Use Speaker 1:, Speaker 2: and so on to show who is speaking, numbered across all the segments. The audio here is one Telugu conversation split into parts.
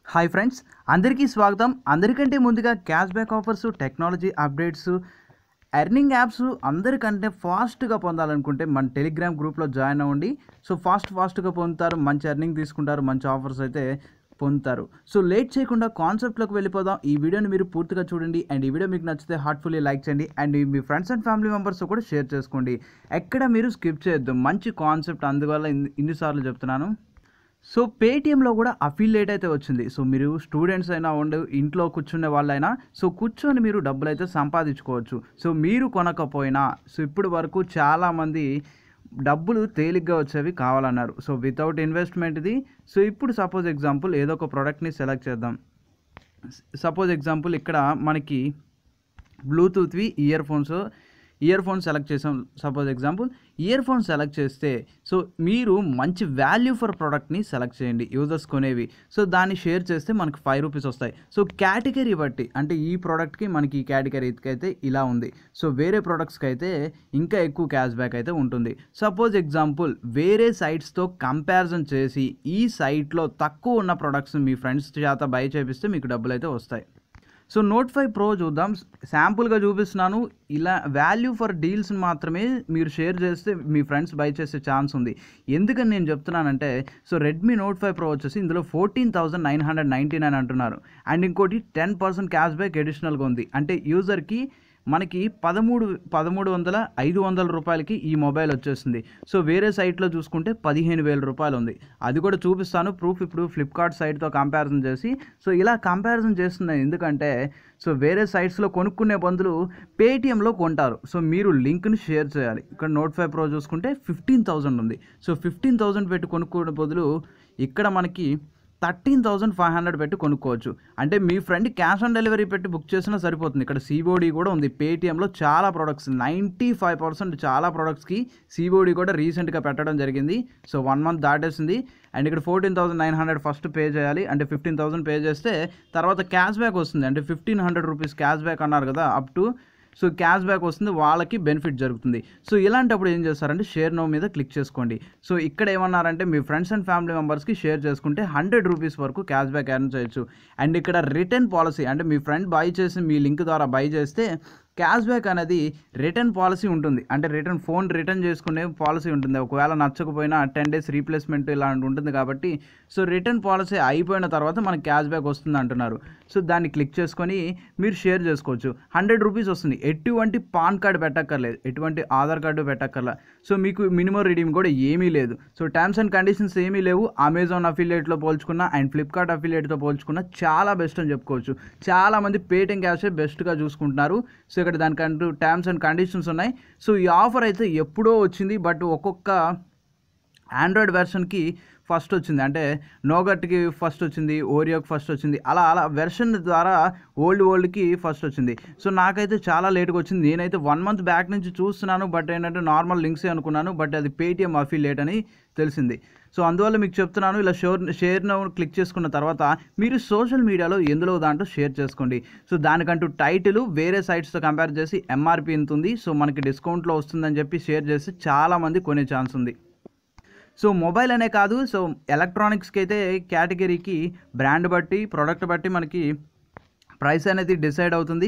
Speaker 1: హాయ్ ఫ్రెండ్స్ అందరికీ స్వాగతం అందరికంటే ముందుగా cash back offers technology updates earning apps అందరికంటే ఫాస్ట్గా పొందాలనుకుంటే మన టెలిగ్రామ్ గ్రూప్లో జాయిన్ అవ్వండి సో ఫాస్ట్ ఫాస్ట్గా పొందుతారు మంచి ఎర్నింగ్ తీసుకుంటారు మంచి ఆఫర్స్ అయితే పొందుతారు సో లేట్ చేయకుండా కాన్సెప్ట్లోకి వెళ్ళిపోదాం ఈ వీడియోని మీరు పూర్తిగా చూడండి అండ్ ఈ వీడియో మీకు నచ్చితే హార్ట్ఫుల్లీ లైక్ చేయండి అండ్ మీ ఫ్రెండ్స్ అండ్ ఫ్యామిలీ మెంబర్స్ కూడా షేర్ చేసుకోండి ఎక్కడ మీరు స్కిప్ చేయొద్దు మంచి కాన్సెప్ట్ అందువల్ల ఇన్ని- ఇన్నిసార్లు చెప్తున్నాను సో పేటిఎంలో కూడా అఫిలియేట్ అయితే వచ్చింది సో మీరు స్టూడెంట్స్ అయినా ఉండి ఇంట్లో కూర్చునే వాళ్ళైనా సో కూర్చొని మీరు డబ్బులు అయితే సంపాదించుకోవచ్చు సో మీరు కొనకపోయినా సో ఇప్పుడు వరకు చాలామంది డబ్బులు తేలిగ్గా వచ్చేవి కావాలన్నారు సో వితౌట్ ఇన్వెస్ట్మెంట్ది సో ఇప్పుడు సపోజ్ ఎగ్జాంపుల్ ఏదో ఒక ప్రోడక్ట్ని సెలెక్ట్ చేద్దాం సపోజ్ ఎగ్జాంపుల్ ఇక్కడ మనకి బ్లూటూత్వి ear phones ear phones select చేసాం suppose example ear phones select చేస్తే సో మీరు మంచి వాల్యూ ఫర్ ప్రోడక్ట్ని సెలెక్ట్ చేయండి యూజర్స్ కొనేవి సో దాన్ని షేర్ చేస్తే మనకి ఫైవ్ రూపీస్ వస్తాయి సో కేటగిరీ బట్టి అంటే ఈ ప్రోడక్ట్కి మనకి ఈ కేటగిరీకి అయితే ఇలా ఉంది సో వేరే ప్రోడక్ట్స్కి అయితే ఇంకా ఎక్కువ క్యాష్ బ్యాక్ అయితే ఉంటుంది సపోజ్ ఎగ్జాంపుల్ వేరే సైట్స్తో కంపారిజన్ చేసి ఈ సైట్లో తక్కువ ఉన్న ప్రోడక్ట్స్ మీ ఫ్రెండ్స్ చేత బై చేపిస్తే మీకు డబ్బులు అయితే వస్తాయి సో నోట్ ఫైవ్ ప్రో చూద్దాం శాంపుల్గా చూపిస్తున్నాను ఇలా వాల్యూ ఫర్ డీల్స్ మాత్రమే మీరు షేర్ చేస్తే మీ ఫ్రెండ్స్ బై చేసే ఛాన్స్ ఉంది ఎందుకని నేను చెప్తున్నానంటే so Redmi note five pro వచ్చేసి ఇందులో fourteen thousand nine hundred ninety nine అంటున్నారు అండ్ ఇంకోటి టెన్ పర్సెంట్ క్యాష్ బ్యాక్ అడిషనల్గా ఉంది అంటే యూజర్కి మనకి పదమూడు పదమూడు వందల ఐదు వందల రూపాయలకి ఈ మొబైల్ వచ్చేసింది సో వేరే సైట్లో చూసుకుంటే పదిహేను వేల రూపాయలు ఉంది అది కూడా చూపిస్తాను ప్రూఫ్ ఇప్పుడు ఫ్లిప్కార్ట్ సైట్తో కంపారిజన్ చేసి సో ఇలా కంపారిజన్ చేస్తున్నాను ఎందుకంటే సో వేరే సైట్స్లో కొనుక్కునే బదులు పేటిఎంలో కొంటారు సో మీరు లింక్ని షేర్ చేయాలి ఇక్కడ నోట్ ఫైవ్ ప్రో చూసుకుంటే ఫిఫ్టీన్ థౌజండ్ ఉంది సో ఫిఫ్టీన్ థౌజండ్ పెట్టి కొనుక్కునే బదులు ఇక్కడ మనకి థర్టీన్ థౌజండ్ ఫైవ్ హండ్రెడ్ పెట్టి కొనుక్కోవచ్చు అంటే మీ ఫ్రెండ్ క్యాష్ ఆన్ డెలివరీ పెట్టి బుక్ చేసినా సరిపోతుంది ఇక్కడ సిబోడి కూడా ఉంది పేటిఎంలో చాలా ప్రొడక్ట్స్ నైంటీ ఫైవ్ పర్సెంట్ చాలా ప్రొడక్ట్స్కి సిబోడి కూడా రీసెంట్గా పెట్టడం జరిగింది సో వన్ మంత్ దాటేసింది అండ్ ఇక్కడ fourteen thousand nine hundred first pay చేయాలి అంటే ఫిఫ్టీన్ థౌసండ్ పే చేస్తే తర్వాత క్యాష్ బ్యాక్ వస్తుంది అంటే fifteen hundred rupees cash back అన్నారు కదా up to so cash back వస్తుంది వాళ్ళకి బెనిఫిట్ జరుగుతుంది సో ఇలాంటప్పుడు ఏం చేస్తారంటే షేర్ నో మీద క్లిక్ చేసుకోండి సో ఇక్కడ ఏమన్నారంటే మీ ఫ్రెండ్స్ అండ్ ఫ్యామిలీ మెంబర్స్కి షేర్ చేసుకుంటే హండ్రెడ్ రూపీస్ వరకు క్యాష్ బ్యాక్ ఎర్న్ చేయొచ్చు అండ్ ఇక్కడ రిటర్న్ పాలసీ అంటే మీ ఫ్రెండ్ బై చేసి మీ లింక్ ద్వారా బై చేస్తే క్యాష్ బ్యాక్ అనేది రిటర్న్ పాలసీ ఉంటుంది అంటే రిటర్న్ ఫోన్ రిటర్న్ చేసుకునే పాలసీ ఉంటుంది ఒకవేళ నచ్చకపోయినా టెన్ డేస్ రీప్లేస్మెంట్ ఇలాంటి ఉంటుంది కాబట్టి సో రిటర్న్ పాలసీ అయిపోయిన తర్వాత మనకి క్యాష్ బ్యాక్ వస్తుంది అంటున్నారు సో దాన్ని క్లిక్ చేసుకొని మీరు షేర్ చేసుకోవచ్చు హండ్రెడ్ రూపీస్ వస్తుంది ఎటువంటి పాన్ కార్డు పెట్టక్కర్లేదు ఎటువంటి ఆధార్ కార్డు పెట్టక్కర్లా సో మీకు మినిమం రీడింగ్ కూడా ఏమీ లేదు సో టర్మ్స్ అండ్ కండిషన్స్ ఏమీ లేవు అమెజాన్ అఫిలియేట్లో పోల్చుకున్న అండ్ ఫ్లిప్కార్ట్ అఫిలియేట్తో పోల్చుకున్న చాలా బెస్ట్ అని చెప్పుకోవచ్చు చాలామంది పేటిఎం క్యాషే బెస్ట్గా చూసుకుంటున్నారు సో ఇక్కడ దానికంటూ టర్మ్స్ అండ్ కండిషన్స్ ఉన్నాయి సో ఈ ఆఫర్ అయితే ఎప్పుడో వచ్చింది బట్ ఒక్కొక్క ఆండ్రాయిడ్ వెర్షన్కి ఫస్ట్ వచ్చింది అంటే నోగట్కి ఫస్ట్ వచ్చింది ఓరియోకి ఫస్ట్ వచ్చింది అలా అలా వెర్షన్ ద్వారా ఓల్డ్ ఓల్డ్కి ఫస్ట్ వచ్చింది సో నాకైతే చాలా లేట్గా వచ్చింది నేనైతే వన్ మంత్ బ్యాక్ నుంచి చూస్తున్నాను బట్ ఏంటంటే నార్మల్ లింక్సే అనుకున్నాను బట్ అది పేటిఎం అఫిలియేట్ అని తెలిసింది సో అందువల్ల మీకు చెప్తున్నాను ఇలా షోర్ షేర్ను క్లిక్ చేసుకున్న తర్వాత మీరు సోషల్ మీడియాలో ఎందులో దాంట్లో షేర్ చేసుకోండి సో దానికంటూ టైటిల్ వేరే సైట్స్తో కంపేర్ చేసి ఎంఆర్పి ఎంత ఉంది సో మనకి డిస్కౌంట్లో వస్తుందని చెప్పి షేర్ చేసి చాలామంది కొనే ఛాన్స్ ఉంది సో మొబైల్ అనే కాదు సో ఎలక్ట్రానిక్స్కి అయితే కేటగిరీకి బ్రాండ్ బట్టి ప్రోడక్ట్ బట్టి మనకి ప్రైస్ అనేది డిసైడ్ అవుతుంది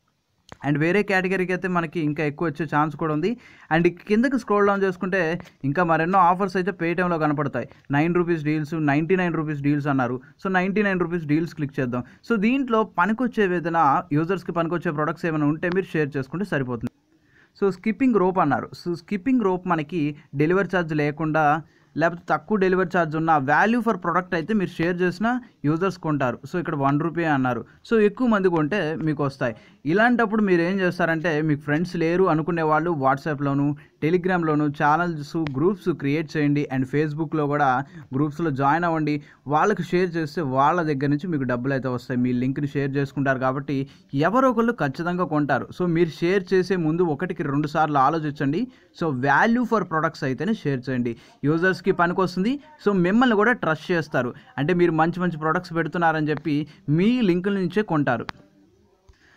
Speaker 1: అండ్ వేరే కేటగిరీకి అయితే మనకి ఇంకా ఎక్కువ వచ్చే ఛాన్స్ కూడా ఉంది అండ్ కిందకి స్క్రోల్ డౌన్ చేసుకుంటే ఇంకా మరెన్నో ఆఫర్స్ అయితే పేటిఎంలో కనపడతాయి nine rupees deals ninety nine rupees deals అన్నారు so ninety nine rupees deals click చేద్దాం సో దీంట్లో పనికొచ్చే ఏదైనా యూజర్స్కి పనికొచ్చే ప్రొడక్ట్స్ ఏమైనా ఉంటే మీరు షేర్ చేసుకుంటే సరిపోతుంది సో స్కిప్పింగ్ రోప్ అన్నారు సో స్కిప్పింగ్ రోప్ మనకి డెలివరీ ఛార్జ్ లేకుండా లేకపోతే తక్కువ డెలివరీ ఛార్జ్ ఉన్న వాల్యూ ఫర్ ప్రొడక్ట్ అయితే మీరు షేర్ చేసిన యూజర్స్ కొంటారు సో ఇక్కడ వన్ రూపీ అన్నారు సో ఎక్కువ మంది కొంటే మీకు వస్తాయి ఇలాంటప్పుడు మీరు ఏం చేస్తారంటే మీకు ఫ్రెండ్స్ లేరు అనుకునే వాళ్ళు వాట్సాప్లోను టెలిగ్రామ్లోను ఛానల్స్ గ్రూప్స్ క్రియేట్ చేయండి అండ్ ఫేస్బుక్లో కూడా గ్రూప్స్లో జాయిన్ అవ్వండి వాళ్ళకి షేర్ చేస్తే వాళ్ళ దగ్గర నుంచి మీకు డబ్బులు అయితే వస్తాయి మీ లింక్ని షేర్ చేసుకుంటారు కాబట్టి ఎవరో ఒకళ్ళు ఖచ్చితంగా కొంటారు సో మీరు షేర్ చేసే ముందు ఒకటికి రెండు సార్లు ఆలోచించండి సో వాల్యూ ఫర్ ప్రొడక్ట్స్ అయితేనే షేర్ చేయండి యూజర్స్కి పనికొస్తుంది సో మిమ్మల్ని కూడా ట్రస్ట్ చేస్తారు అంటే మీరు మంచి మంచి ప్రొడక్ట్స్ పెడుతున్నారని చెప్పి మీ లింకుల నుంచే కొంటారు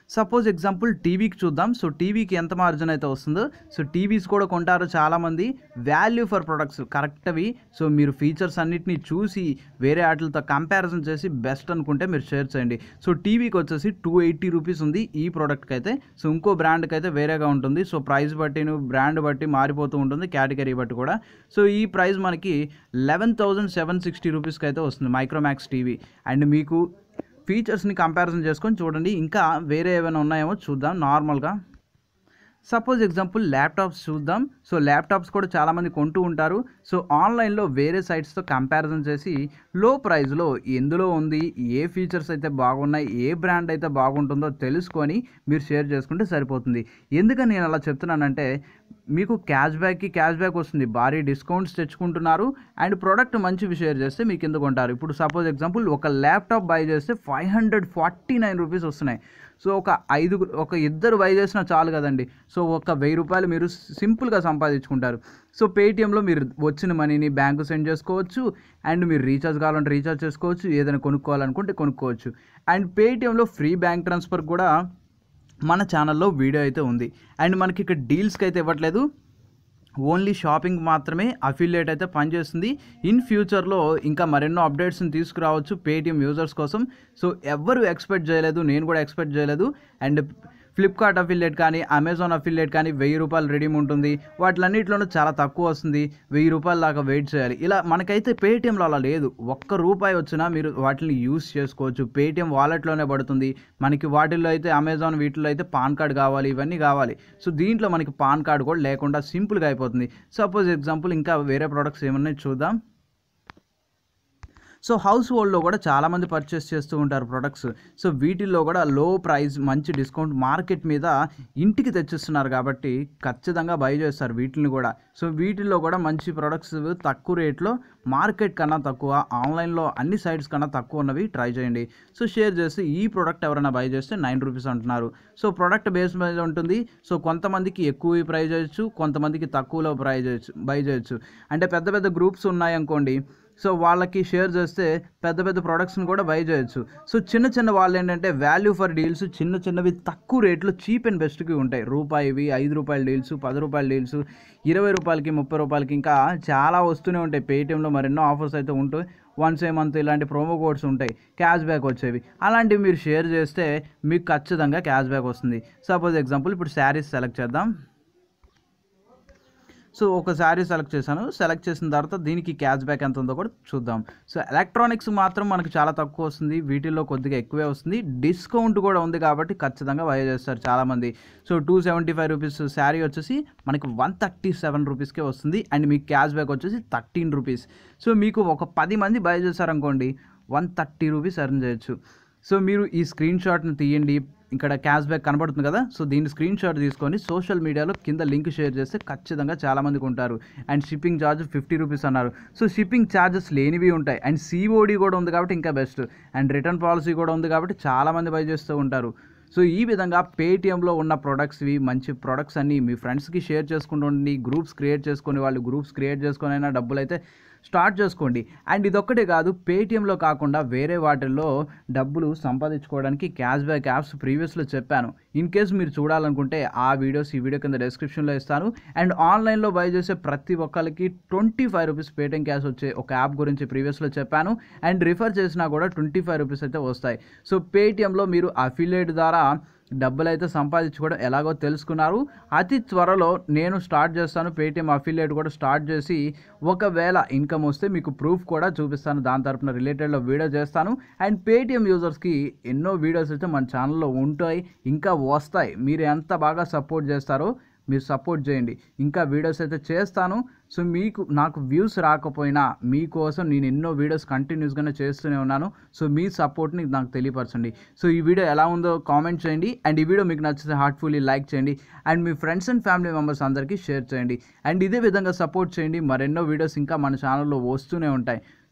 Speaker 1: సపోజ్ ఎగ్జాంపుల్ టీవీకి చూద్దాం సో టీవీకి ఎంత మార్జిన్ అయితే వస్తుందో సో టీవీస్ కూడా కొంటారు చాలామంది వాల్యూ ఫర్ ప్రొడక్ట్స్ కరెక్ట్ అవి సో మీరు ఫీచర్స్ అన్నిటిని చూసి వేరే వాటితో కంపారిజన్ చేసి బెస్ట్ అనుకుంటే మీరు షేర్ చేయండి సో టీవీకి వచ్చేసి టూ ఎయిటీ రూపీస్ ఉంది ఈ ప్రోడక్ట్కి అయితే సో ఇంకో బ్రాండ్కి అయితే వేరేగా ఉంటుంది సో ప్రైస్ బట్టి బ్రాండ్ బట్టి మారిపోతూ ఉంటుంది కేటగిరీ బట్టి కూడా సో ఈ ప్రైస్ మనకి లెవెన్ థౌజండ్ సెవెన్ సిక్స్టీ రూపీస్కి అయితే వస్తుంది మైక్రోమాక్స్ టీవీ అండ్ మీకు ఫీచర్స్ని కంపారిజన్ చేసుకొని చూడండి ఇంకా వేరే ఏమైనా ఉన్నాయేమో చూద్దాం నార్మల్గా సపోజ్ ఎగ్జాంపుల్ ల్యాప్టాప్స్ చూద్దాం సో ల్యాప్టాప్స్ కూడా చాలామంది కొంటూ ఉంటారు సో ఆన్లైన్లో వేరే సైట్స్తో కంపారిజన్ చేసి లో ప్రైస్లో ఎందులో ఉంది ఏ ఫీచర్స్ అయితే బాగున్నాయి ఏ బ్రాండ్ అయితే బాగుంటుందో తెలుసుకొని మీరు షేర్ చేసుకుంటే సరిపోతుంది ఎందుకని నేను అలా చెప్తున్నానంటే మీకు క్యాష్ బ్యాక్కి క్యాష్ బ్యాక్ వస్తుంది భారీ డిస్కౌంట్స్ తెచ్చుకుంటున్నారు అండ్ ప్రోడక్ట్ మంచివి షేర్ చేస్తే మీకు ఎందుకు కొంటారు ఇప్పుడు సపోజ్ ఎగ్జాంపుల్ ఒక ల్యాప్టాప్ బై చేస్తే five hundred forty nine rupees వస్తున్నాయి సో ఒక ఐదు ఒక ఇద్దరు బై చేసినా చాలు కదండి సో ఒక వెయ్యి రూపాయలు మీరు సింపుల్గా సంపాదించుకుంటారు సో పేటిఎంలో మీరు వచ్చిన మనీని బ్యాంకు సెండ్ చేసుకోవచ్చు అండ్ మీరు రీఛార్జ్ కావాలంటే రీఛార్జ్ చేసుకోవచ్చు ఏదైనా కొనుక్కోవాలనుకుంటే కొనుక్కోవచ్చు అండ్ పేటిఎంలో ఫ్రీ బ్యాంక్ ట్రాన్స్ఫర్ కూడా మన ఛానల్లో వీడియో అయితే ఉంది అండ్ మనకి ఇక్కడ డీల్స్కి అయితే ఇవ్వట్లేదు ఓన్లీ షాపింగ్ మాత్రమే అఫిలియేట్ అయితే పనిచేస్తుంది ఇన్ ఫ్యూచర్లో ఇంకా మరెన్నో అప్డేట్స్ని తీసుకురావచ్చు పేటిఎం యూజర్స్ కోసం సో ఎవ్వరు ఎక్స్పెక్ట్ చేయలేదు నేను కూడా ఎక్స్పెక్ట్ చేయలేదు అండ్ ఫ్లిప్కార్ట్ అఫిలియేట్ కానీ అమెజాన్ అఫిలియేట్ కానీ వెయ్యి రూపాయలు రెడీమ్ ఉంటుంది వాటిలన్నింటిలోనూ చాలా తక్కువ వస్తుంది వెయ్యి రూపాయల దాకా వెయిట్ చేయాలి ఇలా మనకైతే పేటిఎంలో అలా లేదు ఒక్క రూపాయి వచ్చినా మీరు వాటిని యూస్ చేసుకోవచ్చు పేటిఎం వాలెట్లోనే పడుతుంది మనకి వాటిల్లో అయితే అమెజాన్ వీటిల్లో అయితే పాన్ కార్డ్ కావాలి ఇవన్నీ కావాలి సో దీంట్లో మనకి పాన్ కార్డ్ కూడా లేకుండా సింపుల్గా అయిపోతుంది సపోజ్ ఎగ్జాంపుల్ ఇంకా వేరే ప్రోడక్ట్స్ ఏమన్నాయి చూద్దాం సో హౌస్ హోల్డ్లో కూడా చాలామంది పర్చేస్ చేస్తూ ఉంటారు ప్రొడక్ట్స్ సో వీటిల్లో కూడా లో ప్రైస్ మంచి డిస్కౌంట్ మార్కెట్ మీద ఇంటికి తెచ్చిస్తున్నారు కాబట్టి ఖచ్చితంగా బై చేస్తారు వీటిని కూడా సో వీటిల్లో కూడా మంచి ప్రొడక్ట్స్ తక్కువ రేట్లో మార్కెట్ కన్నా తక్కువ ఆన్లైన్లో అన్ని సైట్స్ కన్నా తక్కువ ఉన్నవి ట్రై చేయండి సో షేర్ చేసి ఈ ప్రోడక్ట్ ఎవరైనా బై చేస్తే నైన్ రూపీస్ అంటున్నారు సో ప్రోడక్ట్ బేస్ మీద ఉంటుంది సో కొంతమందికి ఎక్కువ ప్రైస్ చేయొచ్చు కొంతమందికి తక్కువలో ప్రైస్ చేయొచ్చు బై చేయొచ్చు అంటే పెద్ద పెద్ద గ్రూప్స్ ఉన్నాయి అనుకోండి సో వాళ్ళకి షేర్ చేస్తే పెద్ద పెద్ద ప్రొడక్ట్స్ని కూడా బై చేయొచ్చు సో చిన్న చిన్న వాళ్ళు ఏంటంటే వాల్యూ ఫర్ డీల్స్ చిన్న చిన్నవి తక్కువ రేట్లో చీప్ అండ్ బెస్ట్కి ఉంటాయి రూపాయివి ఐదు రూపాయల డీల్స్ పది రూపాయల డీల్స్ ఇరవై రూపాయలకి ముప్పై రూపాయలకి ఇంకా చాలా వస్తూనే ఉంటాయి పేటిఎంలో మరెన్నో ఆఫర్స్ అయితే ఉంటాయి వన్స్ ఏ మంత్ ఇలాంటి ప్రోమో కోడ్స్ ఉంటాయి క్యాష్ బ్యాక్ వచ్చేవి అలాంటివి మీరు షేర్ చేస్తే మీకు ఖచ్చితంగా క్యాష్ బ్యాక్ వస్తుంది సపోజ్ ఎగ్జాంపుల్ ఇప్పుడు శారీస్ సెలెక్ట్ చేద్దాం సో ఒక శారీ సెలెక్ట్ చేశాను సెలెక్ట్ చేసిన తర్వాత దీనికి క్యాష్ బ్యాక్ ఎంత ఉందో కూడా చూద్దాం సో ఎలక్ట్రానిక్స్ మాత్రం మనకు చాలా తక్కువ వస్తుంది వీటిల్లో కొద్దిగా ఎక్కువే వస్తుంది డిస్కౌంట్ కూడా ఉంది కాబట్టి ఖచ్చితంగా బై చేస్తారు చాలామంది so two seventy five rupees sari వచ్చేసి మనకి వన్ థర్టీ సెవెన్ రూపీస్కే వస్తుంది అండ్ మీకు క్యాష్ బ్యాక్ వచ్చేసి థర్టీన్ రూపీస్ సో మీకు ఒక పది మంది బై చేశారనుకోండి వన్ థర్టీ రూపీస్ ఎర్న్ చేయొచ్చు సో మీరు ఈ స్క్రీన్ షాట్ని తీయండి ఇక్కడ క్యాష్ బ్యాక్ కనబడుతుంది కదా సో దీన్ని స్క్రీన్ షాట్ తీసుకొని సోషల్ మీడియాలో కింద లింక్ షేర్ చేస్తే ఖచ్చితంగా చాలామందికి ఉంటారు and shipping charge fifty rupees అన్నారు సో షిప్పింగ్ ఛార్జెస్ లేనివి ఉంటాయి అండ్ సిఓడి కూడా ఉంది కాబట్టి ఇంకా బెస్ట్ అండ్ రిటర్న్ పాలసీ కూడా ఉంది కాబట్టి చాలామంది బై చేస్తూ ఉంటారు సో ఈ విధంగా పేటిఎంలో ఉన్న ప్రొడక్ట్స్వి మంచి ప్రొడక్ట్స్ అన్నీ మీ ఫ్రెండ్స్కి షేర్ చేసుకుంటూ ఉండండి గ్రూప్స్ క్రియేట్ చేసుకొని వాళ్ళు గ్రూప్స్ క్రియేట్ చేసుకొని అయినా డబ్బులు అయితే స్టార్ట్ చేసుకోండి అండ్ ఇదొక్కటే కాదు పేటిఎంలో కాకుండా వేరే వాటిల్లో డబ్బులు సంపాదించుకోవడానికి క్యాష్ బ్యాక్ యాప్స్ ప్రీవియస్లో చెప్పాను ఇన్ కేస్ మీరు చూడాలనుకుంటే ఆ వీడియోస్ ఈ వీడియో కింద డిస్క్రిప్షన్లో ఇస్తాను అండ్ ఆన్లైన్లో బై చేసే ప్రతి ఒక్కరికి twenty five rupees Paytm cash వచ్చే ఒక యాప్ గురించి ప్రీవియస్లో చెప్పాను అండ్ రిఫర్ చేసినా కూడా ట్వంటీ ఫైవ్ రూపీస్ అయితే వస్తాయి సో పేటిఎంలో మీరు అఫిలియేట్ ద్వారా డబ్బులు అయితే సంపాదించుకోవడం ఎలాగో తెలుసుకున్నారు అతి త్వరలో నేను స్టార్ట్ చేస్తాను పేటిఎం అఫిలియేట్ కూడా స్టార్ట్ చేసి ఒకవేళ ఇన్కమ్ వస్తే మీకు ప్రూఫ్ కూడా చూపిస్తాను దాని తరపున రిలేటెడ్లో వీడియో చేస్తాను అండ్ పేటిఎం యూజర్స్కి ఎన్నో వీడియోస్ అయితే మన ఛానల్లో ఉంటాయి ఇంకా వస్తాయి మీరు ఎంత బాగా సపోర్ట్ చేస్తారో మీరు సపోర్ట్ చేయండి ఇంకా వీడియోస్ అయితే చేస్తాను సో మీకు నాకు వ్యూస్ రాకపోయినా మీకోసం నేను ఎన్నో వీడియోస్ కంటిన్యూస్గానే చేస్తూనే ఉన్నాను సో మీ సపోర్ట్ని నాకు తెలియపరచండి సో ఈ వీడియో ఎలా ఉందో కామెంట్ చేయండి అండ్ ఈ వీడియో మీకు నచ్చితే హార్ట్ఫుల్లీ లైక్ చేయండి అండ్ మీ ఫ్రెండ్స్ అండ్ ఫ్యామిలీ మెంబర్స్ అందరికీ షేర్ చేయండి అండ్ ఇదే విధంగా సపోర్ట్ చేయండి మరెన్నో వీడియోస్ ఇంకా మన ఛానల్లో వస్తూనే ఉంటాయి